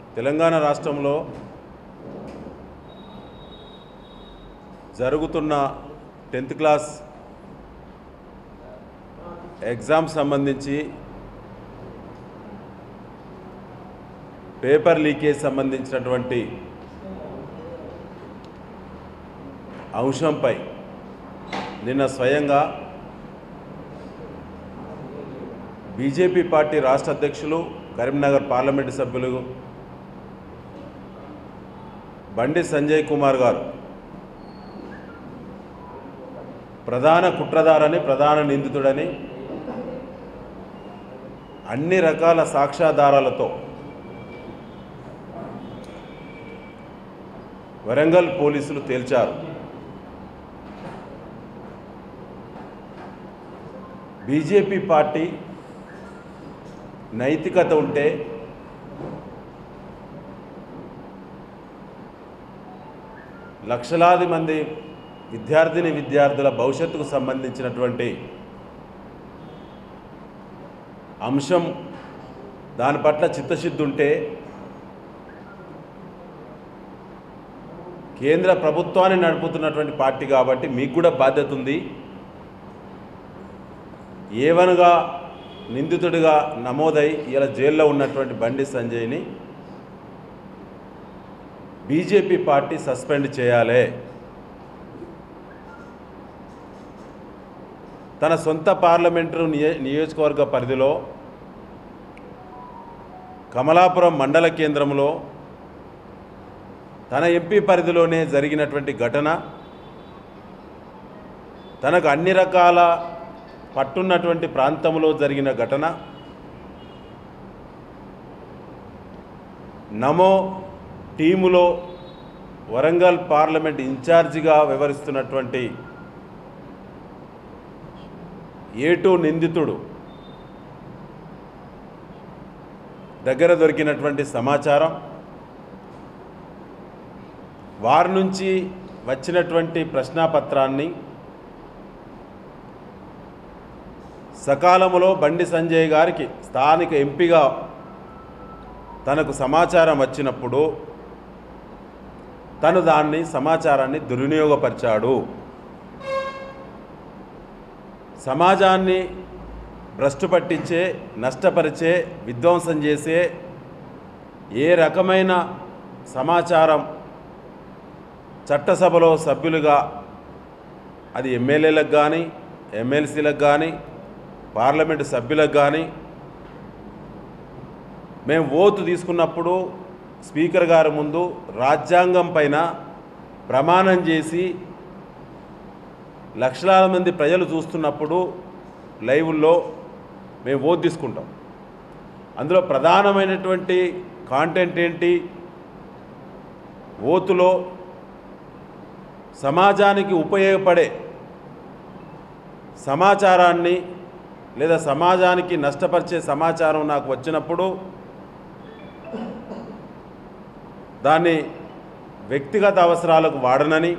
తెలంగాణ రాష్ట్రంలో జరుగుతున్న tenth class exam సంబంధించి పేపర్ లీకేజ్ సంబంధించినటువంటి అంశంపై నిన్న స్వయంగా బీజేపీ పార్టీ రాష్ట్ర అధ్యక్షులు కరీంనగర్ పార్లమెంటు సభ్యులు బండి సంజయ్ కుమార్ గారు ప్రధాన కుట్రదారని ప్రధాన నిందితుడని అన్ని రకాల సాక్ష్యాధారాలతో వరంగల్ పోలీసులు తేల్చారు బీజేపీ పార్టీ నైతికత ఉంటే లక్షలాది మంది విద్యార్థిని విద్యార్థుల భవిష్యత్తుకు సంబంధించినటువంటి అంశం దాని పట్ల చిత్తశుద్ధి ఉంటే కేంద్ర ప్రభుత్వాన్ని నడుపుతున్నటువంటి పార్టీ కాబట్టి మీకు కూడా బాధ్యత ఉంది ఏవనుగా నిందితుడిగా నమోదై ఇలా జైల్లో ఉన్నటువంటి బండి సంజయ్ని బీజేపీ పార్టీ సస్పెండ్ చేయాలి తన సొంత పార్లమెంటరీ నియ నియోజకవర్గ పరిధిలో కమలాపురం మండల కేంద్రంలో తన ఎంపీ పరిధిలోనే జరిగినటువంటి ఘటన తనకు అన్ని రకాల పట్టున్నటువంటి ప్రాంతంలో జరిగిన ఘటన నమో టీములో వరంగల్ పార్లమెంట్ ఇన్ఛార్జిగా వ్యవహరిస్తున్నటువంటి ఏటూ నిందితుడు దగ్గర దొరికినటువంటి సమాచారం వారి నుంచి వచ్చినటువంటి ప్రశ్నాపత్రాన్ని సకాలంలో బండి సంజయ్ గారికి స్థానిక ఎంపీగా తనకు సమాచారం వచ్చినప్పుడు తను దాన్ని సమాచారాన్ని దుర్వినియోగపరిచాడు సమాజాన్ని భ్రష్టు పట్టించే నష్టపరిచే విధ్వంసం చేసే ఏ రకమైన సమాచారం చట్టసభలో సభ్యులుగా అది ఎమ్మెల్యేలకు కానీ ఎమ్మెల్సీలకు కానీ పార్లమెంటు సభ్యులకు కానీ మేము ఓటు తీసుకున్నప్పుడు స్పీకర్ గారి ముందు రాజ్యాంగం పైన ప్రమాణం చేసి లక్షలాది మంది ప్రజలు చూస్తున్నప్పుడు లైవ్లో మేము ఓటు తీసుకుంటాం అందులో ప్రధానమైనటువంటి కాంటెంట్ ఏంటి ఓతులో సమాజానికి ఉపయోగపడే సమాచారాన్ని లేదా సమాజానికి నష్టపరిచే సమాచారం నాకు వచ్చినప్పుడు దాన్ని వ్యక్తిగత అవసరాలకు వాడనని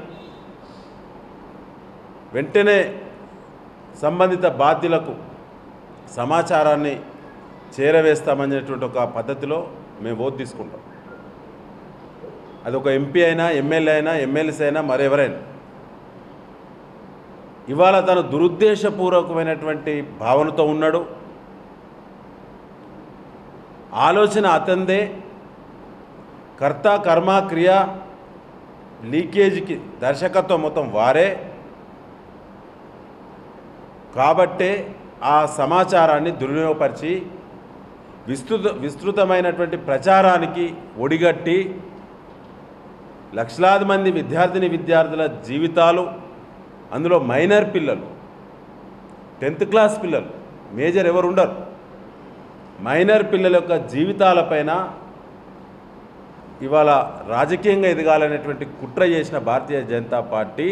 వెంటనే సంబంధిత బాధ్యులకు సమాచారాన్ని చేరవేస్తామనేటువంటి ఒక పద్ధతిలో మేము ఓటు తీసుకుంటాం అది ఒక ఎంపీ అయినా ఎమ్మెల్యే అయినా ఎమ్మెల్సీ అయినా మరెవరైనా ఇవాళ తను దురుద్దేశపూర్వకమైనటువంటి భావనతో ఉన్నాడు ఆలోచన అతందే కర్త కర్మ క్రియ లీకేజీకి దర్శకత్వం మొత్తం వారే కాబట్టే ఆ సమాచారాన్ని దుర్వినియోగపరిచి విస్తృత విస్తృతమైనటువంటి ప్రచారానికి ఒడిగట్టి లక్షలాది మంది విద్యార్థిని విద్యార్థుల జీవితాలు అందులో మైనర్ పిల్లలు టెన్త్ క్లాస్ పిల్లలు మేజర్ ఎవరు ఉండరు మైనర్ పిల్లల యొక్క జీవితాలపైన ఇవాళ రాజకీయంగా ఎదగాలనేటువంటి కుట్ర చేసిన భారతీయ జనతా పార్టీ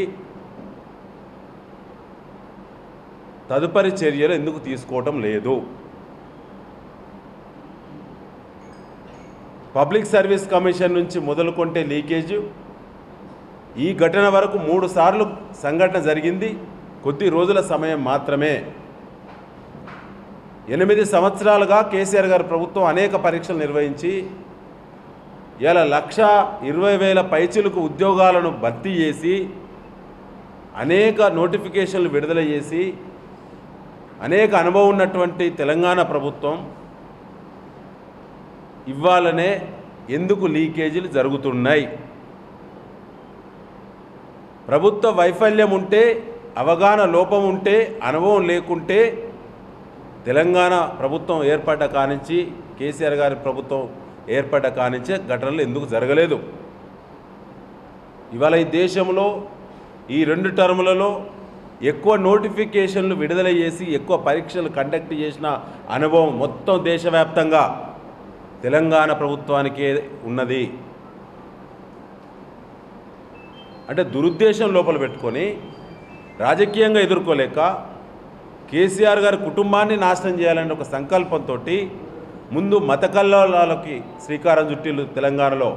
తదుపరి చర్యలు ఎందుకు తీసుకోవటం లేదు పబ్లిక్ సర్వీస్ కమిషన్ నుంచి మొదలుకొంటే లీకేజ్ ఈ ఘటన వరకు మూడు సార్లు సంఘటన జరిగింది కొద్ది రోజుల సమయం మాత్రమే ఎనిమిది సంవత్సరాలుగా కేసీఆర్ గారి ప్రభుత్వం అనేక పరీక్షలు నిర్వహించి ఇలా లక్ష ఇరవై వేల పైచులకు ఉద్యోగాలను భర్తీ చేసి అనేక నోటిఫికేషన్లు విడుదల చేసి అనేక అనుభవం ఉన్నటువంటి తెలంగాణ ప్రభుత్వం ఇవ్వాలనే ఎందుకు లీకేజీలు జరుగుతున్నాయి ప్రభుత్వ వైఫల్యం ఉంటే అవగాహన లోపం ఉంటే అనుభవం లేకుంటే తెలంగాణ ప్రభుత్వం ఏర్పడ్డ కానించి కేసీఆర్ గారి ప్రభుత్వం ఏర్పడ్డ కానించే ఘటనలు ఎందుకు జరగలేదు ఇవాళ ఈ దేశంలో ఈ రెండు టర్ములలో ఎక్కువ నోటిఫికేషన్లు విడుదల చేసి ఎక్కువ పరీక్షలు కండక్ట్ చేసిన అనుభవం మొత్తం దేశవ్యాప్తంగా తెలంగాణ ప్రభుత్వానికే ఉన్నది అంటే దురుద్దేశం లోపల పెట్టుకొని రాజకీయంగా ఎదుర్కోలేక కేసీఆర్ గారి కుటుంబాన్ని నాశనం చేయాలనే ఒక సంకల్పంతో ముందు మత కల్లోలాలకి శ్రీకారం చుట్టిల్లు తెలంగాణలో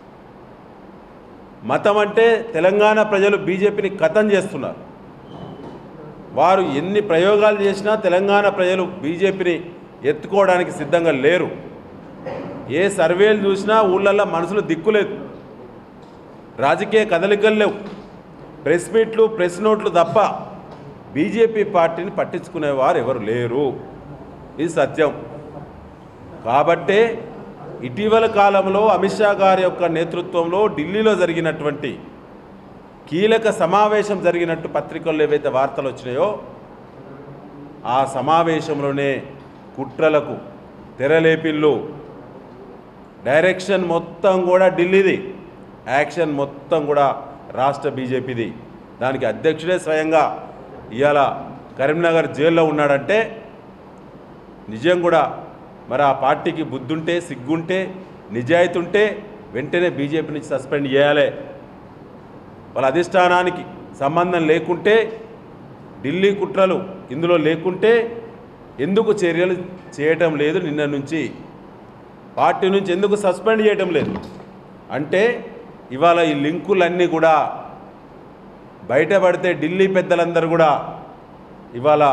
మతం అంటే తెలంగాణ ప్రజలు బీజేపీని కథం చేస్తున్నారు వారు ఎన్ని ప్రయోగాలు చేసినా తెలంగాణ ప్రజలు బీజేపీని ఎత్తుకోవడానికి సిద్ధంగా లేరు ఏ సర్వేలు చూసినా ఊళ్ళల్లో మనసులు దిక్కులేదు రాజకీయ కదలికలు లేవు ప్రెస్ మీట్లు ప్రెస్ నోట్లు తప్ప బీజేపీ పార్టీని పట్టించుకునేవారు ఎవరు లేరు ఇది సత్యం కాబట్టే ఇటీవల కాలంలో అమిత్ షా గారి యొక్క నేతృత్వంలో ఢిల్లీలో జరిగినటువంటి కీలక సమావేశం జరిగినట్టు పత్రికల్లో ఏవైతే వార్తలు వచ్చినాయో ఆ సమావేశంలోనే కుట్రలకు తెరలేపిల్లు డైరెక్షన్ మొత్తం కూడా ఢిల్లీది యాక్షన్ మొత్తం కూడా రాష్ట్ర బీజేపీది దానికి అధ్యక్షుడే స్వయంగా ఇవాళ కరీంనగర్ జైల్లో ఉన్నాడంటే నిజం కూడా మరి ఆ పార్టీకి బుద్ధుంటే సిగ్గుంటే నిజాయితీ ఉంటే వెంటనే బీజేపీ నుంచి సస్పెండ్ చేయాలి వాళ్ళ అధిష్టానానికి సంబంధం లేకుంటే ఢిల్లీ కుట్రలు ఇందులో లేకుంటే ఎందుకు చర్యలు చేయటం లేదు నిన్న నుంచి పార్టీ నుంచి ఎందుకు సస్పెండ్ చేయటం లేదు అంటే ఇవాళ ఈ లింకులన్నీ కూడా బయటపడితే ఢిల్లీ పెద్దలందరూ కూడా ఇవాళ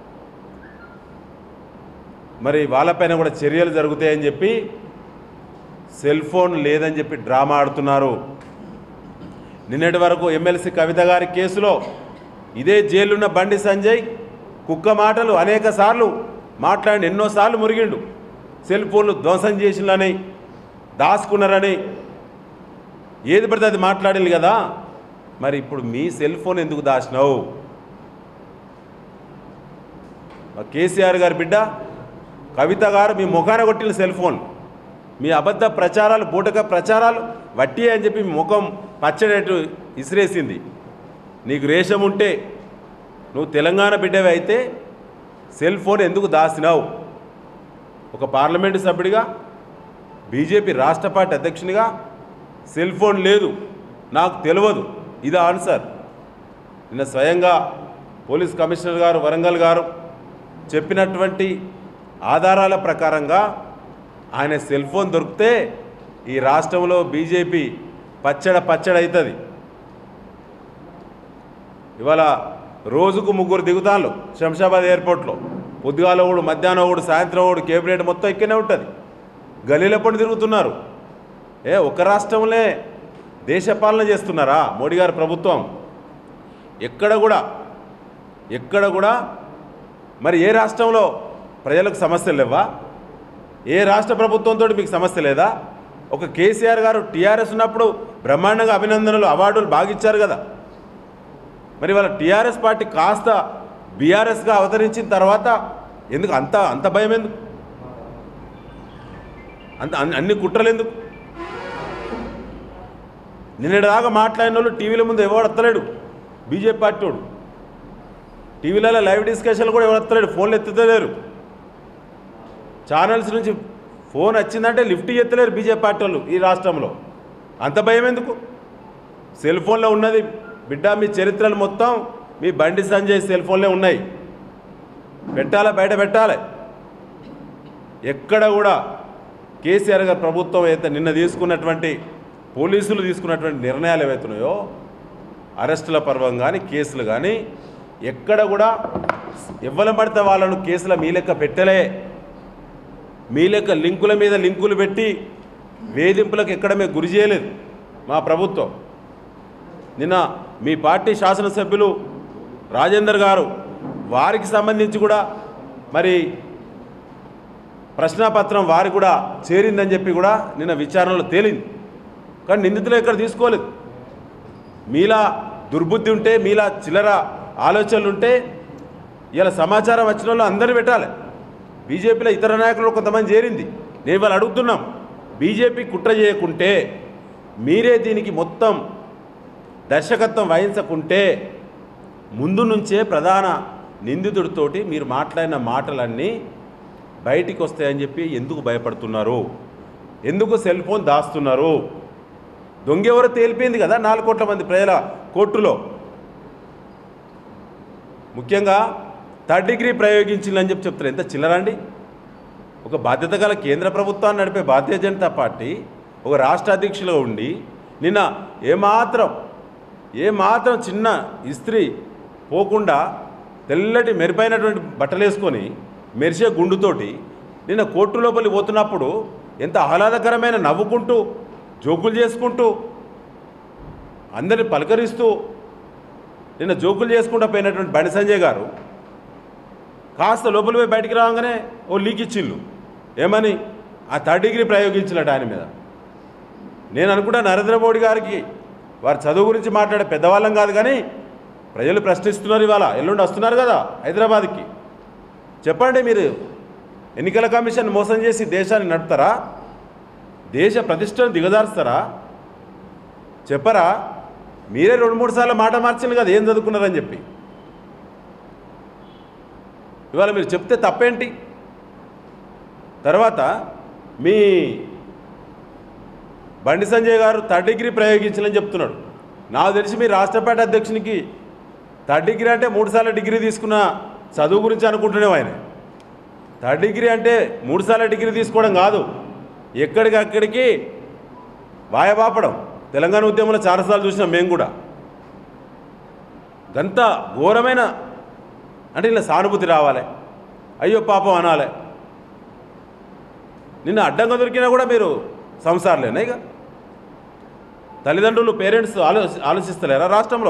మరి వాళ్ళపైన కూడా చర్యలు జరుగుతాయని చెప్పి సెల్ ఫోన్ లేదని చెప్పి డ్రామా ఆడుతున్నారు నిన్నటి వరకు ఎమ్మెల్సీ కవిత గారి కేసులో ఇదే జైలున్న బండి సంజయ్ కుక్క మాటలు అనేక సార్లు మాట్లాడి ఎన్నోసార్లు మురిగిండు సెల్ ఫోన్లు ధ్వంసం చేసిందని దాచుకున్నారని ఏది పడితే అది మాట్లాడింది కదా మరి ఇప్పుడు మీ సెల్ ఫోన్ ఎందుకు దాచినావు మా కేసీఆర్ గారి బిడ్డ కవిత గారు మీ ముఖాన కొట్టిన సెల్ ఫోన్ మీ అబద్ధ ప్రచారాలు బూటక ప్రచారాలు వట్టి అని చెప్పి మీ ముఖం పచ్చడేట్టు ఇసిరేసింది నీకు రేషం ఉంటే నువ్వు తెలంగాణ బిడ్డవి అయితే సెల్ ఫోన్ ఎందుకు దాసినావు ఒక పార్లమెంటు సభ్యుడిగా బీజేపీ రాష్ట్ర పార్టీ అధ్యక్షునిగా సెల్ ఫోన్ లేదు నాకు తెలియదు ఇది ఆన్సర్ నిన్న స్వయంగా పోలీస్ కమిషనర్ గారు వరంగల్ గారు చెప్పినటువంటి ఆధారాల ప్రకారంగా ఆయన సెల్ ఫోన్ దొరికితే ఈ రాష్ట్రంలో బీజేపీ పచ్చడ పచ్చడ అవుతుంది ఇవాళ రోజుకు ముగ్గురు దిగుతాను శంషాబాద్ ఎయిర్పోర్ట్లో పొద్దుగాల ఒకడు మధ్యాహ్నం ఒకడు సాయంత్రం ఒకడు కేబినెట్ మొత్తం ఇక్కడనే ఉంటుంది గలీల పడి తిరుగుతున్నారు ఏ ఒక రాష్ట్రంలో దేశపాలన చేస్తున్నారా మోడీ గారి ప్రభుత్వం ఎక్కడ కూడా ఎక్కడ కూడా మరి ఏ రాష్ట్రంలో ప్రజలకు సమస్యలు లేవా ఏ రాష్ట్ర ప్రభుత్వంతో మీకు సమస్య లేదా ఒక కేసీఆర్ గారు టీఆర్ఎస్ ఉన్నప్పుడు బ్రహ్మాండంగా అభినందనలు అవార్డులు బాగా ఇచ్చారు కదా మరి వాళ్ళ టీఆర్ఎస్ పార్టీ కాస్త బీఆర్ఎస్గా అవతరించిన తర్వాత ఎందుకు అంత అంత భయం ఎందుకు అంత అన్ని- అన్ని కుట్రలు ఎందుకు నిన్నటిదాకా మాట్లాడిన వాళ్ళు టీవీల ముందు ఎవడు వస్తలేడు బీజేపీ పార్టీ వాడు టీవీలలో లైవ్ డిస్కషన్లు కూడా ఎవరు వస్తలేడు ఫోన్లు ఎత్తుతలేరు ఛానల్స్ నుంచి ఫోన్ వచ్చిందంటే లిఫ్ట్ ఎత్తలేరు బీజేపీ పార్టీ వాళ్ళు ఈ రాష్ట్రంలో అంత భయం ఎందుకు సెల్ ఫోన్లో ఉన్నది బిడ్డ మీ చరిత్రలు మొత్తం మీ బండి సంజయ్ సెల్ ఫోన్లే ఉన్నాయి పెట్టాలా బయట పెట్టాలి ఎక్కడ కూడా కేసీఆర్ గారి ప్రభుత్వం అయితే నిన్న తీసుకున్నటువంటి పోలీసులు తీసుకున్నటువంటి నిర్ణయాలు ఏవైతున్నాయో అరెస్టుల పర్వం కానీ కేసులు కానీ ఎక్కడ కూడా ఎవ్వరం పడితే వాళ్ళను కేసుల మీ లెక్క పెట్టలే మీ లెక్క లింకుల మీద లింకులు పెట్టి వేధింపులకు ఎక్కడ మేము గురి చేయలేదు మా ప్రభుత్వం నిన్న మీ పార్టీ శాసనసభ్యులు రాజేందర్ గారు వారికి సంబంధించి కూడా మరి ప్రశ్నాపత్రం వారికి కూడా చేరిందని చెప్పి కూడా నిన్న విచారణలో తేలింది కానీ నిందితులు ఎక్కడ తీసుకోలేదు మీలా దుర్బుద్ధి ఉంటే మీలా చిల్లర ఆలోచనలు ఉంటే ఇలా సమాచారం వచ్చిన వాళ్ళు అందరినీ పెట్టాలి బీజేపీలో ఇతర నాయకులు కొంతమంది చేరింది నేను వాళ్ళు అడుగుతున్నాం బీజేపీ కుట్ర చేయకుంటే మీరే దీనికి మొత్తం దర్శకత్వం వహించకుంటే ముందు నుంచే ప్రధాన నిందితుడితోటి మీరు మాట్లాడిన మాటలన్నీ బయటికి వస్తాయని చెప్పి ఎందుకు భయపడుతున్నారు ఎందుకు సెల్ ఫోన్ దాస్తున్నారు దొంగెవరో తేలిపోయింది కదా నాలుగు కోట్ల మంది ప్రజల కోర్టులో ముఖ్యంగా థర్డ్ డిగ్రీ ప్రయోగించిందని చెప్పి చెప్తారు ఎంత చిల్లరండి ఒక బాధ్యత గల కేంద్ర ప్రభుత్వాన్ని నడిపే భారతీయ జనతా పార్టీ ఒక రాష్ట్ర అధ్యక్షులుగా ఉండి నిన్న ఏమాత్రం ఏమాత్రం చిన్న ఇస్త్రీ పోకుండా తెల్లటి మెరుపైనటువంటి బట్టలు వేసుకొని మెరిసే గుండుతోటి నిన్న కోర్టు లోపలికి పోతున్నప్పుడు ఎంత ఆహ్లాదకరమైన నవ్వుకుంటూ జోకులు చేసుకుంటూ అందరిని పలకరిస్తూ నిన్న జోకులు చేసుకుంటూ పోయినటువంటి బండి సంజయ్ గారు కాస్త లోపల పోయి బయటికి రాగానే ఓ లీక్ ఇచ్చిళ్ళు ఏమని ఆ థర్డ్ డిగ్రీ ప్రయోగించినట్టు ఆయన మీద నేను అనుకుంటా నరేంద్ర మోడీ గారికి వారి చదువు గురించి మాట్లాడే పెద్దవాళ్ళం కాదు కానీ ప్రజలు ప్రశ్నిస్తున్నారు ఇవాళ ఎల్లుండి వస్తున్నారు కదా హైదరాబాద్కి చెప్పండి మీరు ఎన్నికల కమిషన్ మోసం చేసి దేశాన్ని నడుపుతారా దేశ ప్రతిష్టను దిగజారుస్తారా చెప్పరా మీరే రెండు మూడు సార్లు మాట మార్చింది కదా ఏం చదువుకున్నారని చెప్పి ఇవాళ మీరు చెప్తే తప్పేంటి తర్వాత మీ బండి సంజయ్ గారు థర్డ్ డిగ్రీ ప్రయోగించాలని చెప్తున్నాడు నాకు తెలిసి మీ రాష్ట్రపేట అధ్యక్షునికి థర్డ్ డిగ్రీ అంటే మూడు సార్లు డిగ్రీ తీసుకున్న చదువు గురించి అనుకుంటున్నాం ఆయన థర్డ్ డిగ్రీ అంటే మూడు సార్లు డిగ్రీ తీసుకోవడం కాదు ఎక్కడికక్కడికి వాయబాపడం తెలంగాణ ఉద్యమంలో చాలాసార్లు చూసినాం మేము కూడా గంత ఘోరమైన అంటే ఇలా సానుభూతి రావాలి అయ్యో పాపం అనాలి నిన్న అడ్డంగా దొరికినా కూడా మీరు సంసారాలేనా ఇక తల్లిదండ్రులు పేరెంట్స్ ఆలో ఆలోచిస్తలేరా రాష్ట్రంలో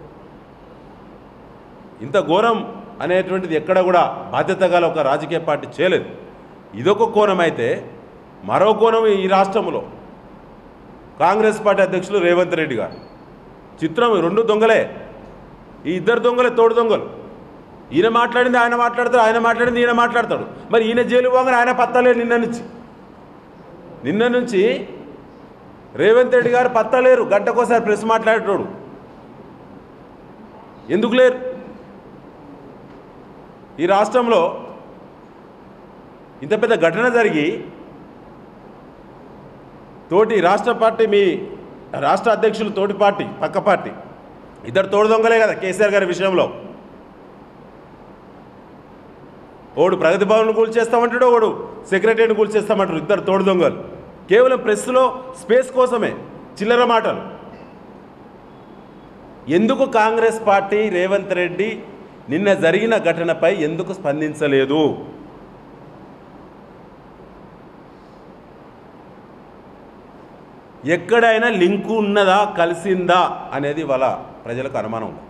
ఇంత ఘోరం అనేటువంటిది ఎక్కడ కూడా బాధ్యత గల ఒక రాజకీయ పార్టీ చేయలేదు ఇదొక కోణం అయితే మరో కోణం ఈ రాష్ట్రంలో కాంగ్రెస్ పార్టీ అధ్యక్షులు రేవంత్ రెడ్డి గారు చిత్రం ఈ రెండు దొంగలే ఈ ఇద్దరు దొంగలే తోడు దొంగలు ఈయన మాట్లాడింది ఆయన మాట్లాడతాడు ఆయన మాట్లాడింది ఈయన మాట్లాడతాడు మరి ఈయన జైలు పోగానే ఆయన పత్తలే నిన్న నుంచి నిన్న నుంచి రేవంత్ రెడ్డి గారు పత్తలేరు గంటకోసారి ప్రెస్ మాట్లాడేటోడు ఎందుకు లేరు ఈ రాష్ట్రంలో ఇంత పెద్ద ఘటన జరిగి తోటి రాష్ట్ర పార్టీ మీ రాష్ట్ర అధ్యక్షులు తోటి పార్టీ పక్క పార్టీ ఇద్దరు తోడు దొంగలే కదా కేసీఆర్ గారి విషయంలో ఓడు ప్రగతి భవన్ కూల్చేస్తామంటాడు ఓడు సెక్రటరీని కూల్చేస్తామంటాడు ఇద్దరు తోడు దొంగలు కేవలం ప్రెస్లో స్పేస్ కోసమే చిల్లర మాటలు ఎందుకు కాంగ్రెస్ పార్టీ రేవంత్ రెడ్డి నిన్న జరిగిన ఘటనపై ఎందుకు స్పందించలేదు ఎక్కడైనా లింకు ఉన్నదా కలిసిందా అనేది వాళ్ళ ప్రజలకు అనుమానం ఉంది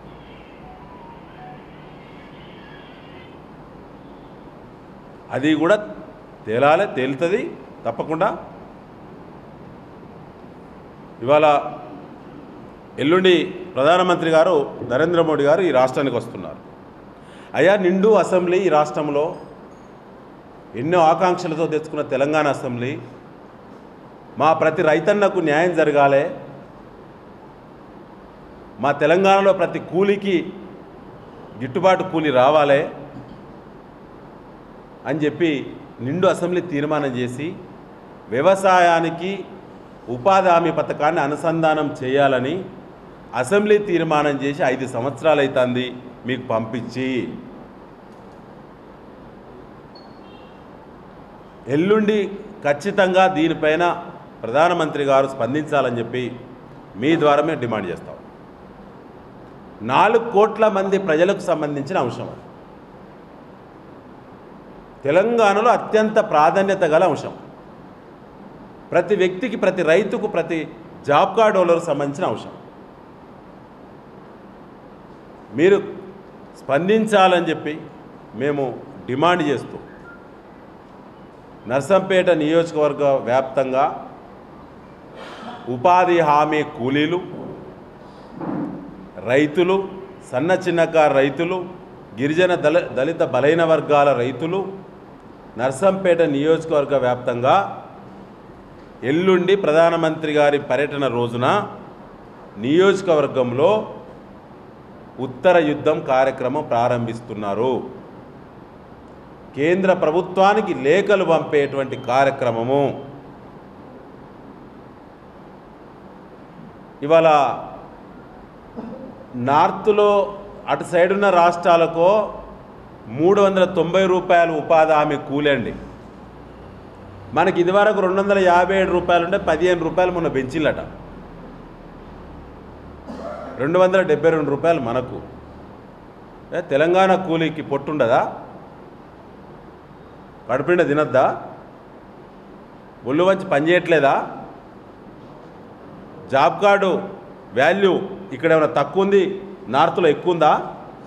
అది కూడా తేలాలే తేలుతుంది తప్పకుండా ఇవాళ ఎల్లుండి ప్రధానమంత్రి గారు నరేంద్ర మోడీ గారు ఈ రాష్ట్రానికి వస్తున్నారు అయ్యా నిండు అసెంబ్లీ ఈ రాష్ట్రంలో ఎన్నో ఆకాంక్షలతో తెచ్చుకున్న తెలంగాణ అసెంబ్లీ మా ప్రతి రైతన్నకు న్యాయం జరగాలి మా తెలంగాణలో ప్రతి కూలికి గిట్టుబాటు కూలి రావాలి అని చెప్పి నిండు అసెంబ్లీ తీర్మానం చేసి వ్యవసాయానికి ఉపాధి హామీ పథకాన్ని అనుసంధానం చేయాలని అసెంబ్లీ తీర్మానం చేసి ఐదు సంవత్సరాలు అవుతుంది మీకు పంపించి ఎల్లుండి ఖచ్చితంగా దీనిపైన ప్రధానమంత్రి గారు స్పందించాలని చెప్పి మీ ద్వారా మేము డిమాండ్ చేస్తాం నాలుగు కోట్ల మంది ప్రజలకు సంబంధించిన అంశం అది తెలంగాణలో అత్యంత ప్రాధాన్యత గల అంశం ప్రతి వ్యక్తికి ప్రతి రైతుకు ప్రతి జాబ్ కార్డ్ హోల్డర్కి సంబంధించిన అంశం మీరు స్పందించాలని చెప్పి మేము డిమాండ్ చేస్తూ నర్సంపేట నియోజకవర్గ వ్యాప్తంగా ఉపాధి హామీ కూలీలు రైతులు సన్న చిన్నకారు రైతులు గిరిజన దళ దళిత బలైన వర్గాల రైతులు నర్సంపేట నియోజకవర్గ వ్యాప్తంగా ఎల్లుండి ప్రధానమంత్రి గారి పర్యటన రోజున నియోజకవర్గంలో ఉత్తర యుద్ధం కార్యక్రమం ప్రారంభిస్తున్నారు కేంద్ర ప్రభుత్వానికి లేఖలు పంపేటువంటి కార్యక్రమము ఇవాళ నార్త్లో అటు సైడ్ ఉన్న రాష్ట్రాలకు మూడు వందల తొంభై రూపాయలు ఉపాధి హామీ కూలండి మనకి ఇదివరకు రెండు వందల యాభై ఏడు రూపాయలు ఉంటే పదిహేను రూపాయలు మొన్న పెంచిల్లట రెండు వందల డెబ్బై రెండు రూపాయలు మనకు ఏ, తెలంగాణ కూలీకి పొట్టుండదా కడుపుండ తినద్దా ఒళ్ళు వంచి పని చేయట్లేదా జాబ్ కార్డు వాల్యూ ఇక్కడ ఏమైనా తక్కువ ఉంది నార్త్లో ఎక్కువ ఉందా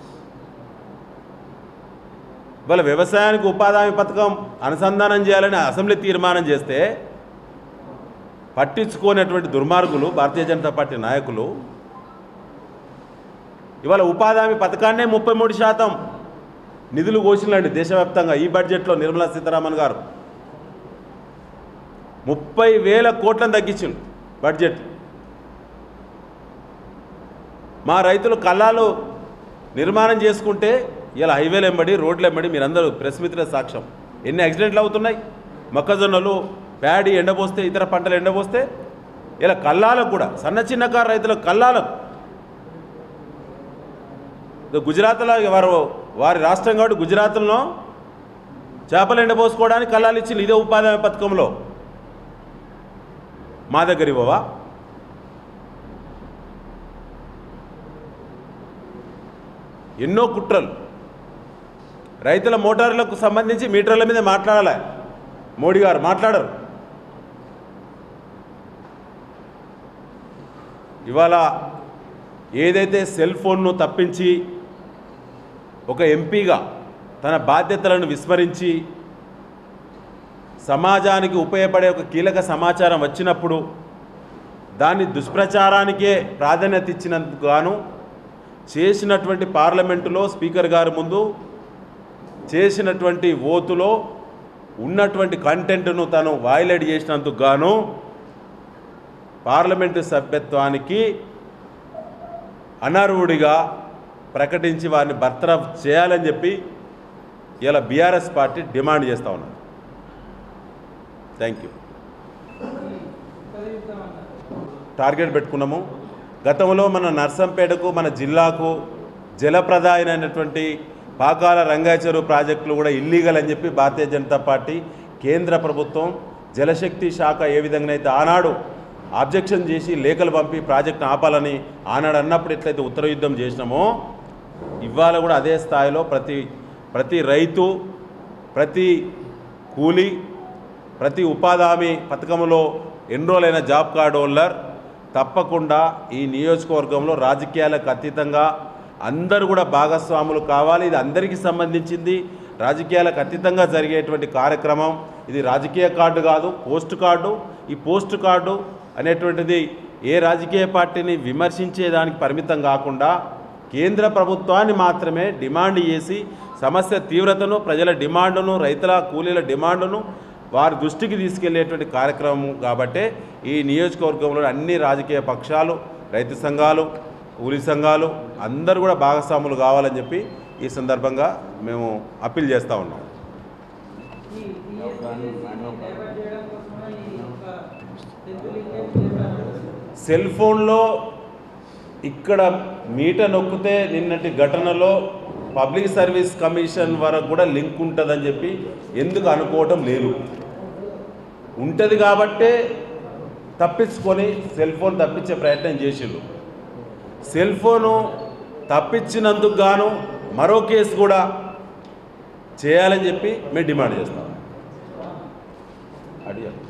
ఇవాళ వ్యవసాయానికి ఉపాధి హామీ పథకం అనుసంధానం చేయాలని అసెంబ్లీ తీర్మానం చేస్తే పట్టించుకోనటువంటి దుర్మార్గులు భారతీయ జనతా పార్టీ నాయకులు ఇవాళ ఉపాధి హామీ పథకాన్నే ముప్పై మూడు శాతం నిధులు కోసినండి దేశవ్యాప్తంగా ఈ బడ్జెట్లో నిర్మలా సీతారామన్ గారు ముప్పై వేల కోట్లను తగ్గించిండు బడ్జెట్ మా రైతులు కళ్ళాలు నిర్మాణం చేసుకుంటే ఇలా హైవేలు ఎంబడి రోడ్లు ఎంబడి మీరందరూ ప్రెస్ మిత్ర సాక్ష్యం ఎన్ని యాక్సిడెంట్లు అవుతున్నాయి మొక్కజొన్నలు ప్యాడీ ఎండబోస్తే ఇతర పంటలు ఎండబోస్తే ఇలా కల్లాలకు కూడా సన్న చిన్నకారు రైతులకు కల్లాలకు ఇదో గుజరాత్లో వారు వారి రాష్ట్రం కాబట్టి గుజరాత్లో చేపలు ఎండబోసుకోవడానికి కళ్ళాలు ఇచ్చింది ఇదే ఉపాధి హామీ పథకంలో మా దగ్గర ఇవ్వవా ఎన్నో కుట్రలు రైతుల మోటార్లకు సంబంధించి మీటర్ల మీద మాట్లాడాలి మోడీ గారు మాట్లాడరు ఇవాళ ఏదైతే సెల్ ఫోన్ను తప్పించి ఒక ఎంపీగా తన బాధ్యతలను విస్మరించి సమాజానికి ఉపయోగపడే ఒక కీలక సమాచారం వచ్చినప్పుడు దాన్ని దుష్ప్రచారానికే ప్రాధాన్యత ఇచ్చినందుకు గాను చేసినటువంటి పార్లమెంటులో స్పీకర్ గారి ముందు చేసినటువంటి ఓతులో ఉన్నటువంటి కంటెంట్ను తను వైలేట్ చేసినందుకు గాను పార్లమెంటు సభ్యత్వానికి అనర్హుడిగా ప్రకటించి వారిని బర్తరఫ్ చేయాలని చెప్పి ఇలా బీఆర్ఎస్ పార్టీ డిమాండ్ చేస్తూ ఉన్నారు థ్యాంక్ యూ టార్గెట్ పెట్టుకున్నాము గతంలో మన నర్సంపేటకు మన జిల్లాకు జలప్రదాయమైనటువంటి పాకాల రంగాచెరువు ప్రాజెక్టులు కూడా ఇల్లీగల్ అని చెప్పి భారతీయ జనతా పార్టీ కేంద్ర ప్రభుత్వం జలశక్తి శాఖ ఏ విధంగానైతే ఆనాడు ఆబ్జెక్షన్ చేసి లేఖలు పంపి ప్రాజెక్ట్ను ఆపాలని ఆనాడు అన్నప్పుడు ఎట్లయితే ఉత్తర యుద్ధం చేసినామో ఇవాళ కూడా అదే స్థాయిలో ప్రతి ప్రతి రైతు ప్రతి కూలీ ప్రతి ఉపాధి హామీ పథకంలో ఎన్రోల్ అయిన జాబ్ కార్డ్ హోల్డర్ తప్పకుండా ఈ నియోజకవర్గంలో రాజకీయాలకు అతీతంగా అందరూ కూడా భాగస్వాములు కావాలి ఇది అందరికీ సంబంధించింది రాజకీయాలకు అతీతంగా జరిగేటువంటి కార్యక్రమం ఇది రాజకీయ కార్డు కాదు పోస్ట్ కార్డు ఈ పోస్ట్ కార్డు అనేటువంటిది ఏ రాజకీయ పార్టీని విమర్శించేదానికి పరిమితం కాకుండా కేంద్ర ప్రభుత్వాన్ని మాత్రమే డిమాండ్ చేసి సమస్య తీవ్రతను ప్రజల డిమాండును రైతుల కూలీల డిమాండును వారి దృష్టికి తీసుకెళ్లేటువంటి కార్యక్రమం కాబట్టే ఈ నియోజకవర్గంలో అన్ని రాజకీయ పక్షాలు రైతు సంఘాలు కూలీ సంఘాలు అందరూ కూడా భాగస్వాములు కావాలని చెప్పి ఈ సందర్భంగా మేము అప్పీల్ చేస్తూ ఉన్నాం ఈ DSPSC డైవర్ట్ చేయడం కోసమే ఈ యొక్క టెన్త్ లీకేజ్ చేశారు. సెల్ ఫోన్లో ఇక్కడ మీట నొక్కితే నిన్నటి ఘటనలో పబ్లిక్ సర్వీస్ కమిషన్ వరకు కూడా లింక్ ఉంటుందని చెప్పి ఎందుకు అనుకోవటం లేదు ఉంటుంది కాబట్టే తప్పించుకొని సెల్ ఫోన్ తప్పించే ప్రయత్నం చేసిండు సెల్ ఫోను తప్పించినందుకు గాను మరో కేసు కూడా చేయాలని చెప్పి మేము డిమాండ్ చేస్తాం అడిగారు